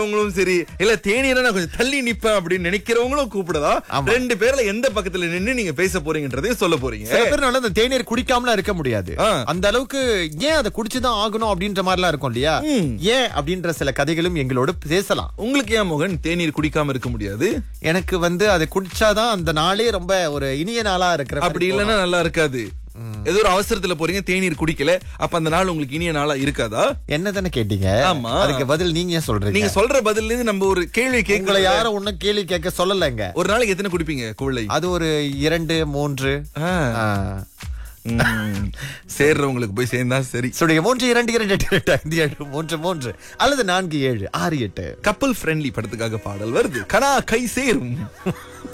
உங்களும் சரி இல்ல தேநீரை நான் கொஞ்சம் தள்ளி நிப்பேன் அப்படின்னு நினைக்கிறவங்களும் கூப்பிடலாம் ஆமா. ரெண்டு பேர்ல எந்த பக்கத்துல நின்னு நீங்க பேச போறீங்கன்றதையும் சொல்ல போறீங்க சில பேர் நல்ல அந்த தேநீர் குடிக்காமலாம் இருக்க முடியாது ஆ. அந்த அளவுக்கு ஏன் அதை குடிச்சுதான் ஆகணும் அப்படின்ற மாதிரிலாம் இருக்கும் இல்லையா ஏன் அப்படின்ற சில கதைகளும் எங்களோட பேசலாம் உங்களுக்கு ஏன் மோகன் தேநீர் குடிக்காம இருக்க முடியாது எனக்கு வந்து அதை குடிச்சாதான் அந்த நாளே ரொம்ப ஒரு இனிய நாளா இருக்கிற அப்படி மாதிரி இல்லைன்னா நல்லா இருக்காது ஏதோ ஒரு அவசரத்துல போறீங்க தேநீர் குடிக்கல அப்ப அந்த நாள் உங்களுக்கு இனிய நாளா இருக்காதா என்ன தானே கேட்டீங்க ஆமா. அதுக்கு பதில் நீங்க ஏன் சொல்றீங்க நீங்க சொல்ற பதில்ல இருந்து நம்ம ஒரு கேள்வி உங்களை கேட்கல யாரும் ஒண்ணும் கேள்வி கேட்க சொல்லலைங்க ஒரு நாளைக்கு எத்தனை குடிப்பீங்க குவளை அது ஒரு இரண்டு மூன்று ஆ. ஆ. ம். சேர்றவங்களுக்கு போய் சேர்ந்தா சரி சுடைய மூன்று இரண்டு இரண்டு எட்டு எட்டு ஐந்து ஏழு மூன்று மூன்று அல்லது நான்கு ஏழு ஆறு எட்டு கப்பல் ஃப்ரெண்ட்லி படத்துக்காக பாடல் வருது கனா கை சேரும்